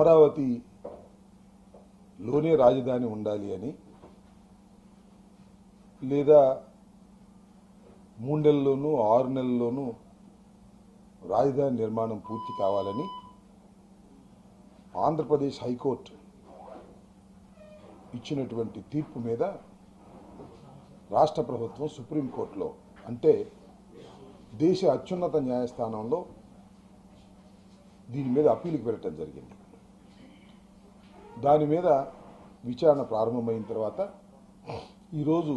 అమరావతిలోనే రాజధాని ఉండాలి అని లేదా మూడు నెలల్లోనూ ఆరు నెలల్లోనూ రాజధాని నిర్మాణం పూర్తి కావాలని ఆంధ్రప్రదేశ్ హైకోర్టు ఇచ్చినటువంటి తీర్పు మీద రాష్ట్ర ప్రభుత్వం సుప్రీంకోర్టులో అంటే దేశ అత్యున్నత న్యాయస్థానంలో దీని మీద అప్పీలుకి వెళ్ళటం జరిగింది దాని మీద విచారణ ప్రారంభమైన తర్వాత ఈరోజు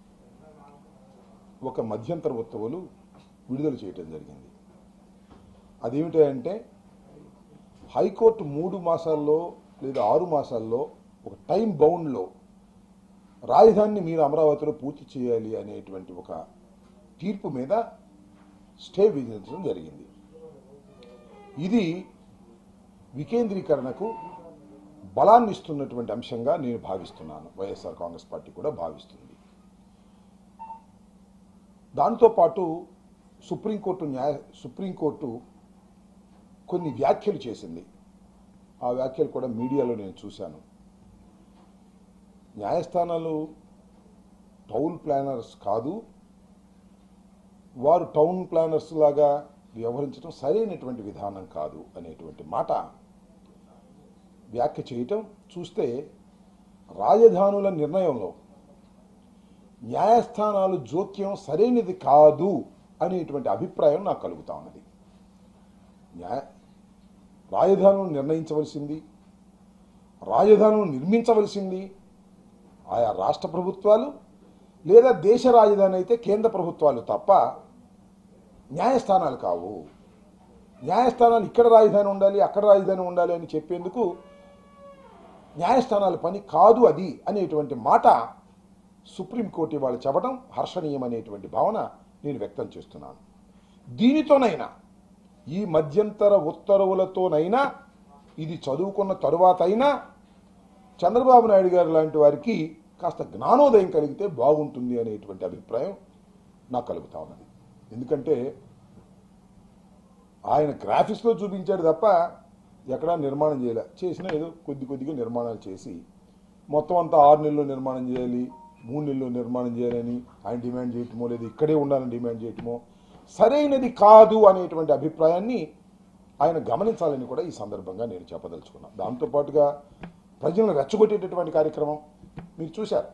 ఒక మధ్యంతర ఉత్తర్వులు విడుదల చేయటం జరిగింది అదేమిటంటే హైకోర్టు మూడు మాసాల్లో లేదా ఆరు మాసాల్లో ఒక టైం బౌండ్లో రాజధానిని మీరు అమరావతిలో పూర్తి చేయాలి అనేటువంటి ఒక తీర్పు మీద స్టే విధించడం జరిగింది ఇది వికేంద్రీకరణకు బలాన్ని ఇస్తున్నటువంటి అంశంగా నేను భావిస్తున్నాను వైఎస్ఆర్ కాంగ్రెస్ పార్టీ కూడా భావిస్తుంది దాంతోపాటు సుప్రీంకోర్టు న్యాయ సుప్రీంకోర్టు కొన్ని వ్యాఖ్యలు చేసింది ఆ వ్యాఖ్యలు కూడా మీడియాలో నేను చూశాను న్యాయస్థానాలు టౌన్ ప్లానర్స్ కాదు వారు టౌన్ ప్లానర్స్ లాగా వ్యవహరించడం సరైనటువంటి విధానం కాదు అనేటువంటి మాట వ్యాఖ్య చేయటం చూస్తే రాజధానుల నిర్ణయంలో న్యాయస్థానాలు జోక్యం సరైనది కాదు అనేటువంటి అభిప్రాయం నాకు కలుగుతా ఉన్నది న్యాయ రాజధానులను నిర్ణయించవలసింది రాజధానులను నిర్మించవలసింది ఆయా రాష్ట్ర ప్రభుత్వాలు లేదా దేశ రాజధాని అయితే కేంద్ర ప్రభుత్వాలు తప్ప న్యాయస్థానాలు కావు న్యాయస్థానాలు ఇక్కడ రాజధాని ఉండాలి అక్కడ రాజధాని ఉండాలి అని చెప్పేందుకు న్యాయస్థానాల పని కాదు అది అనేటువంటి మాట సుప్రీంకోర్టు ఇవాళ చెప్పడం హర్షణీయం అనేటువంటి భావన నేను వ్యక్తం చేస్తున్నాను దీనితోనైనా ఈ మధ్యంతర ఉత్తర్వులతోనైనా ఇది చదువుకున్న తరువాత అయినా చంద్రబాబు నాయుడు గారు లాంటి వారికి కాస్త జ్ఞానోదయం కలిగితే బాగుంటుంది అనేటువంటి అభిప్రాయం నాకు కలుగుతా ఉన్నది ఎందుకంటే ఆయన గ్రాఫిక్స్లో చూపించాడు తప్ప ఎక్కడా నిర్మాణం చేయలే చేసినా ఏదో కొద్ది కొద్దిగా నిర్మాణాలు చేసి మొత్తం అంతా ఆరు నెలల్లో నిర్మాణం చేయాలి మూడు నెలల్లో నిర్మాణం చేయాలని ఆయన డిమాండ్ చేయటమో లేదా ఇక్కడే ఉండాలని డిమాండ్ చేయటమో సరైనది కాదు అనేటువంటి అభిప్రాయాన్ని ఆయన గమనించాలని కూడా ఈ సందర్భంగా నేను చెప్పదలుచుకున్నాను దాంతోపాటుగా ప్రజలను రెచ్చగొట్టేటటువంటి కార్యక్రమం మీరు చూశారు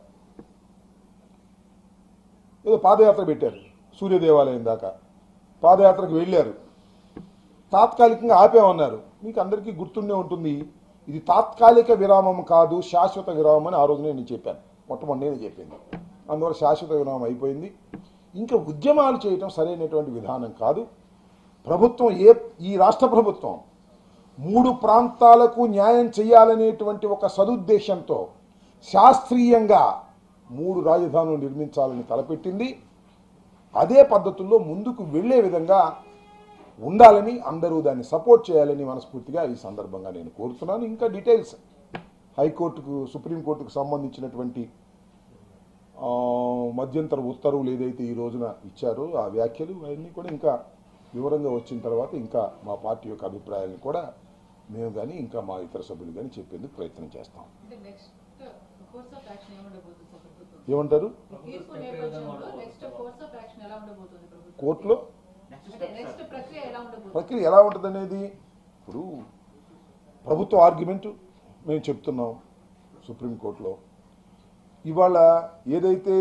ఏదో పాదయాత్ర పెట్టారు సూర్య దేవాలయం దాకా పాదయాత్రకు వెళ్ళారు తాత్కాలికంగా ఆపేమన్నారు మీకు అందరికీ గుర్తుండే ఉంటుంది ఇది తాత్కాలిక విరామం కాదు శాశ్వత విరామం అని ఆ రోజునే నేను చెప్పాను మొట్టమొదటి నేను చెప్పింది అందువల్ల శాశ్వత విరామం అయిపోయింది ఇంకా ఉద్యమాలు చేయటం సరైనటువంటి విధానం కాదు ప్రభుత్వం ఏ ఈ రాష్ట్ర ప్రభుత్వం మూడు ప్రాంతాలకు న్యాయం చేయాలనేటువంటి ఒక సదుద్దేశంతో శాస్త్రీయంగా మూడు రాజధానులు నిర్మించాలని తలపెట్టింది అదే పద్ధతుల్లో ముందుకు వెళ్ళే విధంగా ఉండాలని అందరూ దాన్ని సపోర్ట్ చేయాలని మనస్ఫూర్తిగా ఈ సందర్భంగా నేను కోరుతున్నాను ఇంకా డీటెయిల్స్ హైకోర్టుకు సుప్రీంకోర్టుకు సంబంధించినటువంటి ఆ, మధ్యంతర ఉత్తర్వులు ఏదైతే ఈ రోజున ఇచ్చారో ఆ వ్యాఖ్యలు అవన్నీ కూడా ఇంకా వివరంగా వచ్చిన తర్వాత ఇంకా మా పార్టీ యొక్క అభిప్రాయాలను కూడా మేము కానీ ఇంకా మా ఇతర సభ్యులు కానీ చెప్పేందుకు ప్రయత్నం చేస్తాం అంటే నెక్స్ట్ కోర్స్ ఆఫ్ యాక్షన్ ఏముండబోతుంది సార్ ప్రభుత్వం ఏమంటారు తీర్పు నేపథ్యంలో నెక్స్ట్ కోర్స్ ఆఫ్ యాక్షన్ ఎలా ఉండబోతుంది ప్రభుత్వం కోర్టులో అంటే నెక్స్ట్ ప్రక్రియ ఎలా ఉండబోతుంది ప్రక్రియ ఎలా ఉంటుంది అనేది ఇప్పుడు ప్రభుత్వ ఆర్గ్యుమెంట్ మేము చెప్తున్నాం సుప్రీంకోర్టులో ఇవాళ ఏదైతే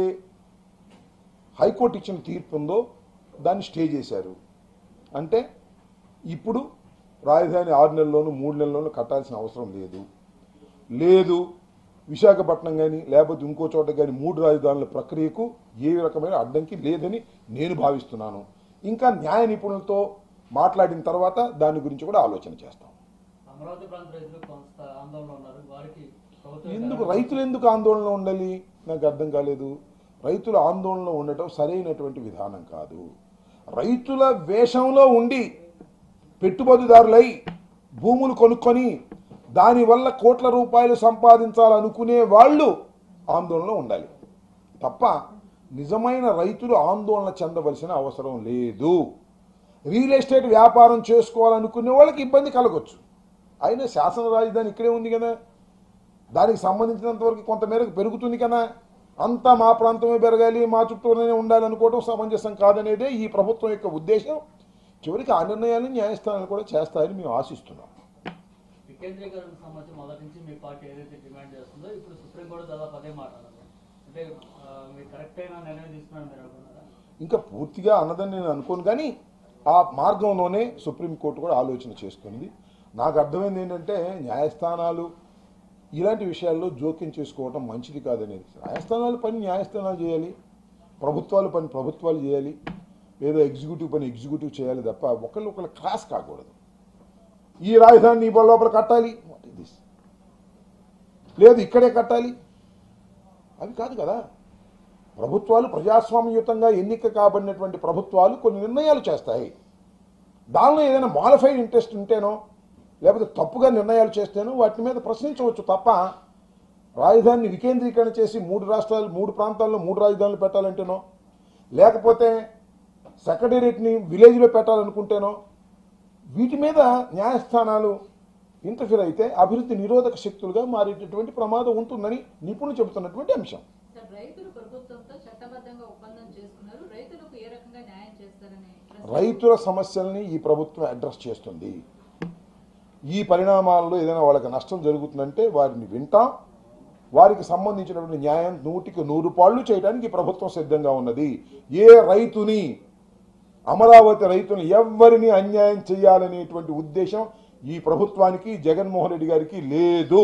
హైకోర్టు ఇచ్చిన తీర్పు ఉందో దాన్ని స్టే చేశారు అంటే ఇప్పుడు రాజధాని ఆరు నెలల్లోనూ మూడు నెలల్లోనూ కట్టాల్సిన అవసరం లేదు లేదు విశాఖపట్నం కానీ లేకపోతే ఇంకో చోట కానీ మూడు రాజధానుల ప్రక్రియకు ఏ రకమైన అడ్డంకి లేదని నేను భావిస్తున్నాను ఇంకా న్యాయ నిపుణులతో మాట్లాడిన తర్వాత దాని గురించి కూడా ఆలోచన చేస్తాం అమరావతి ప్రాంత రైతులు కొంత ఆందోళన ఉన్నారు వారికి ప్రభుత్వం ఎందుకు రైతులు ఎందుకు ఆందోళన ఉండాలి నాకు అర్థం కాలేదు రైతుల ఆందోళన ఉండటం సరైనటువంటి విధానం కాదు రైతుల వేషంలో ఉండి పెట్టుబడిదారులై భూములు కొనుక్కొని దానివల్ల కోట్ల రూపాయలు సంపాదించాలనుకునే వాళ్ళు ఆందోళనలో ఉండాలి తప్ప నిజమైన రైతులు ఆందోళన చెందవలసిన అవసరం లేదు రియల్ ఎస్టేట్ వ్యాపారం చేసుకోవాలనుకునే వాళ్ళకి ఇబ్బంది కలగొచ్చు అయినా శాసన రాజధాని ఇక్కడే ఉంది కదా దానికి సంబంధించినంత వరకు కొంతమేరకు పెరుగుతుంది కదా అంతా మా ప్రాంతమే పెరగాలి మా చుట్టూనే ఉండాలి అనుకోవడం సమంజసం కాదనేదే ఈ ప్రభుత్వం యొక్క ఉద్దేశం చివరికి ఆ నిర్ణయాలను న్యాయస్థానాలు కూడా చేస్తాయని మేము ఆశిస్తున్నాం వికేంద్రీకరణ సంబంధించి మొదటి నుంచి మీ పార్టీ ఏదైతే డిమాండ్ చేస్తుందో ఇప్పుడు సుప్రీంకోర్టు దాదాపు అదే మాట అన్నది అంటే ఆ, మీరు కరెక్ట్ అయిన నిర్ణయం తీసుకున్నాను మీరు అనుకున్నారా ఇంకా పూర్తిగా అన్నదని నేను అనుకోను కానీ ఆ మార్గంలోనే సుప్రీంకోర్టు కూడా ఆలోచన చేస్తుంది నాకు అర్థమైంది ఏంటంటే న్యాయస్థానాలు ఇలాంటి విషయాల్లో జోక్యం చేసుకోవడం మంచిది కాదనేది న్యాయస్థానాల పని న్యాయస్థానాలు చేయాలి ప్రభుత్వాల పని ప్రభుత్వాలు చేయాలి ఏదో ఎగ్జిక్యూటివ్ పని ఎగ్జిక్యూటివ్ చేయాలి తప్ప ఒకళ్ళు ఒకళ్ళు క్లాస్ కాకూడదు ఈ రాజధాని ఈ లోపల కట్టాలి వాట్ ఇస్ దిస్ లేదు ఇక్కడే కట్టాలి అవి కాదు కదా ప్రభుత్వాలు ప్రజాస్వామ్యయుతంగా ఎన్నిక కాబడినటువంటి ప్రభుత్వాలు కొన్ని నిర్ణయాలు చేస్తాయి దానిలో ఏదైనా మాడిఫైడ్ ఇంట్రెస్ట్ ఉంటేనో లేకపోతే తప్పుగా నిర్ణయాలు చేస్తేనో వాటి మీద ప్రశ్నించవచ్చు తప్ప రాజధానిని వికేంద్రీకరణ చేసి మూడు రాష్ట్రాలు మూడు ప్రాంతాల్లో మూడు రాజధానులు పెట్టాలంటేనో లేకపోతే సెక్రటేరియట్ని విలేజ్లో పెట్టాలనుకుంటేనో వీటి మీద న్యాయస్థానాలు ఇంటర్ఫీర్ అయితే అభివృద్ధి నిరోధక శక్తులుగా మారేటటువంటి ప్రమాదం ఉంటుందని నిపుణులు చెబుతున్నటువంటి అంశం సార్ రైతులు ప్రభుత్వంతో చట్టబద్ధంగా ఒప్పందం చేసుకున్నారు రైతులకు ఏ రకంగా న్యాయం చేస్తారని ప్రశ్న- రైతుల సమస్యల్ని ఈ ప్రభుత్వం అడ్రస్ చేస్తుంది ఈ పరిణామాల్లో ఏదైనా వాళ్ళకి నష్టం జరుగుతుందంటే వారిని వింటాం వారికి సంబంధించినటువంటి న్యాయం నూటికి నూరు పాళ్ళు చేయడానికి ఈ ప్రభుత్వం సిద్ధంగా ఉన్నది ఏ రైతుని అమరావతి రైతుని ఎవ్వరిని అన్యాయం చేయాలనేటువంటి ఉద్దేశం ఈ ప్రభుత్వానికి జగన్మోహన్ రెడ్డి గారికి లేదు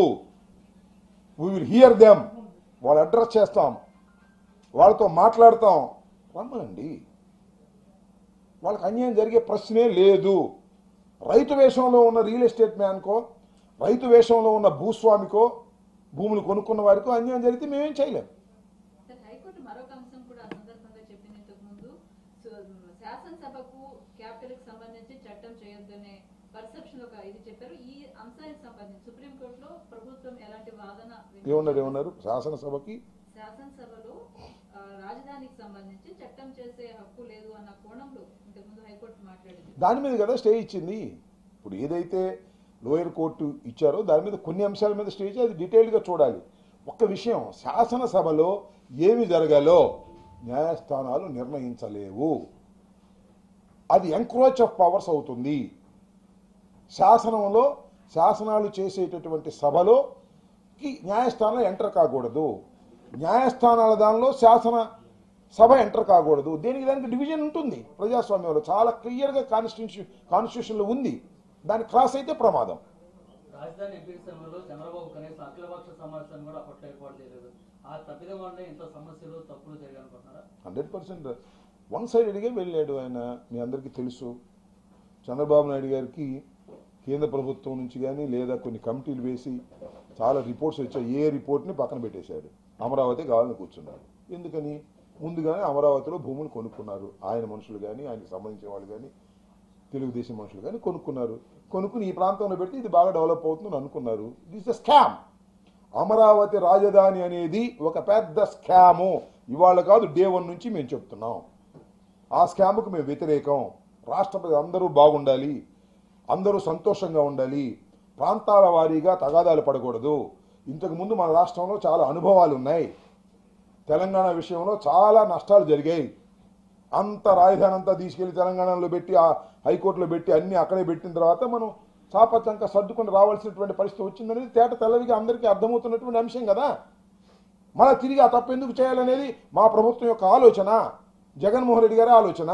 వీ విల్ హియర్ దెమ్ వాళ్ళు అడ్రస్ చేస్తాం వాళ్ళతో మాట్లాడతాం రమ్మనండి వాళ్ళకి అన్యాయం జరిగే ప్రశ్నే లేదు రైతు వేషంలో ఉన్న రియల్ ఎస్టేట్ మ్యాన్కో రైతు వేషంలో ఉన్న భూస్వామికో భూములు కొనుక్కున్న వారికో అన్యాయం జరిగితే మేమేం చేయలేం సార్ హైకోర్టు మరొక అంశం కూడా ఆ సందర్భంగా చెప్పింది ఇంతకు ముందు సో- శాసనసభకు క్యాపిటల్ కి సంబంధించి చట్టం చేయొద్దనే పర్సెప్షన్ ఒక ఇది చెప్పారు ఈ అంశానికి సంబంధించి సుప్రీంకోర్టులో ప్రభుత్వం ఎలాంటి వాదన వినిపించలేదు. ఏమన్నారు ఏమన్నారు శాసనసభకి శాసనసభలో ఆ, రాజధానికి సంబంధించి చట్టం చేసే హక్కు లేదు అన్న కోణంలో ఇంతకుముందు హైకోర్టు మాట్లాడింది దాని మీద కదా స్టే ఇచ్చింది ఇప్పుడు ఏదైతే లోయర్ కోర్టు ఇచ్చారో దాని మీద కొన్ని అంశాల మీద స్టే ఇచ్చి అది డీటెయిల్గా చూడాలి ఒక్క విషయం శాసనసభలో ఏమి జరగాలో న్యాయస్థానాలు నిర్ణయించలేవు అది ఎంక్రోచ్ ఆఫ్ పవర్స్ అవుతుంది శాసనంలో శాసనాలు చేసేటటువంటి సభలోకి న్యాయస్థానం ఎంటర్ కాకూడదు న్యాయస్థానాల దానిలో శాసన సభ ఎంటర్ కాకూడదు దేనికి దానికి డివిజన్ ఉంటుంది ప్రజాస్వామ్యంలో చాలా క్లియర్గా కాన్స్టిట్యూషన్ కాన్స్టిట్యూషన్లో ఉంది దాని క్రాస్ అయితే ప్రమాదం రాజధాని ఎంపీ సమయంలో చంద్రబాబు కనీసం అఖిలపక్ష సమావేశాన్ని కూడా అప్పట్లో ఏర్పాటు చేయలేదు ఆ తప్పిదం వల్లే ఇంత సమస్యలు తప్పులు జరిగాయి అనుకుంటున్నారా హండ్రెడ్ పర్సెంట్ వన్ సైడెడ్గా వెళ్ళాడు ఆయన మీ అందరికీ తెలుసు చంద్రబాబు నాయుడు గారికి కేంద్ర ప్రభుత్వం నుంచి కానీ లేదా కొన్ని కమిటీలు వేసి చాలా రిపోర్ట్స్ వచ్చాయి ఏ రిపోర్ట్ని పక్కన పెట్టేశాడు అమరావతి కావాలని కూర్చున్నాడు ఎందుకని ముందుగానే అమరావతిలో భూములు కొనుక్కున్నారు ఆయన మనుషులు కానీ ఆయనకు సంబంధించిన వాళ్ళు కానీ తెలుగుదేశం మనుషులు కానీ కొనుక్కున్నారు కొనుక్కుని ఈ ప్రాంతంలో పెడితే ఇది బాగా డెవలప్ అవుతుందని అనుకున్నారు దిస్ ఎ స్కామ్ అమరావతి రాజధాని అనేది ఒక పెద్ద స్కాము ఇవాళ కాదు డే వన్ నుంచి మేము చెప్తున్నాం ఆ స్కామ్కు మేము వ్యతిరేకం రాష్ట్రపతి అందరూ బాగుండాలి అందరూ సంతోషంగా ఉండాలి ప్రాంతాల వారీగా తగాదాలు పడకూడదు ఇంతకు ముందు మన రాష్ట్రంలో చాలా అనుభవాలు ఉన్నాయి తెలంగాణ విషయంలో చాలా నష్టాలు జరిగాయి అంత రాజధాని అంతా తీసుకెళ్లి తెలంగాణలో పెట్టి ఆ హైకోర్టులో పెట్టి అన్ని అక్కడే పెట్టిన తర్వాత మనం చాపచంక సర్దుకొని రావాల్సినటువంటి పరిస్థితి వచ్చిందనేది తేట తెల్లవిగా అందరికీ అర్థమవుతున్నటువంటి అంశం కదా మళ్ళా తిరిగి ఆ తప్పు ఎందుకు చేయాలనేది మా ప్రభుత్వం యొక్క ఆలోచన జగన్మోహన్ రెడ్డి గారి ఆలోచన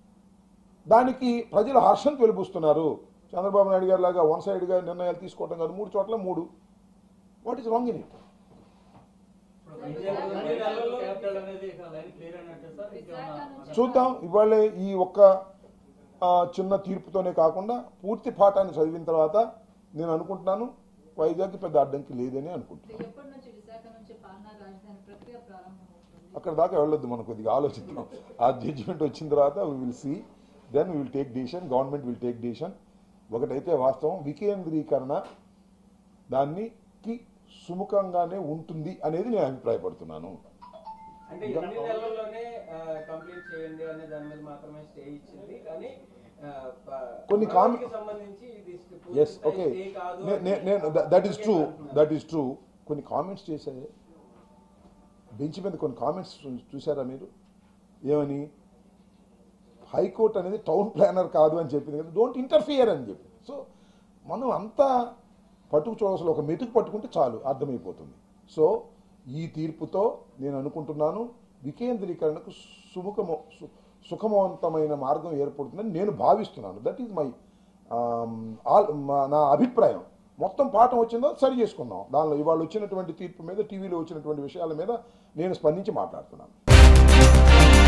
దానికి ప్రజలు హర్షం వెలిపిస్తున్నారు చంద్రబాబు నాయుడు గారి లాగా వన్ సైడ్గా నిర్ణయాలు తీసుకోవడం కాదు మూడు చోట్ల మూడు what is wrong in it ఇప్పుడు బీజేపీ క్యాపిటల్ అనేది ఇక లైన్ క్లియర్ అయినట్టే సార్ ఇంకేమన్నా చూద్దాం ఇవాళ ఈ ఒక్క ఆ, చిన్న తీర్పుతోనే కాకుండా పూర్తి పాఠాన్ని చదివిన తర్వాత నేను అనుకుంటున్నాను వైజాగ్ పెద్ద అడ్డంకి లేదని అనుకుంటున్నాను ఇది ఎప్పటి నుంచి విశాఖ నుంచి పాలనా రాజధాని ప్రక్రియ ప్రారంభమవుతుంది అక్కడ దాకా వెళ్ళొద్దు మనం కొద్దిగా ఆలోచిద్దాం ఆ జడ్జిమెంట్ వచ్చిన తర్వాత we will see then will take decision government will take decision ఒకటైతే వాస్తవం వికేంద్రీకరణ దానికి సుముఖంగానే ఉంటుంది అనేది నేను అభిప్రాయపడుతున్నాను అంటే ఈ రెండు నెలల్లోనే కంప్లీట్ చేయండి అనే దాని మీద మాత్రమే స్టే ఇచ్చింది కానీ ఆ, ప- కొన్ని కామ్- అమరావతికి సంబంధించి ఇది ఎస్ ఓకే పూర్తిస్థాయి స్టే కాదు నే- నే- నేను that is true that is true కొన్ని కామెంట్స్ చేశారు బెంచ్ మీద కొన్ని కామెంట్స్ చూసారా మీరు ఏమని హైకోర్టు అనేది టౌన్ ప్లానర్ కాదు అని చెప్పింది కదా డోంట్ ఇంటర్ఫియర్ అని చెప్పి సో మనం అంతా పట్టుకు చూడాల్సిన ఒక మెతుకు పట్టుకుంటే చాలు అర్థమైపోతుంది సో ఈ తీర్పుతో నేను అనుకుంటున్నాను వికేంద్రీకరణకు సుముఖము సు- సుఖమవంతమైన మార్గం ఏర్పడుతుందని నేను భావిస్తున్నాను దట్ ఈజ్ మై నా అభిప్రాయం మొత్తం పాఠం వచ్చిందో సరి చేసుకుందాం దానిలో ఇవాళ వచ్చినటువంటి తీర్పు మీద టీవీలో వచ్చినటువంటి విషయాల మీద నేను స్పందించి మాట్లాడుతున్నాను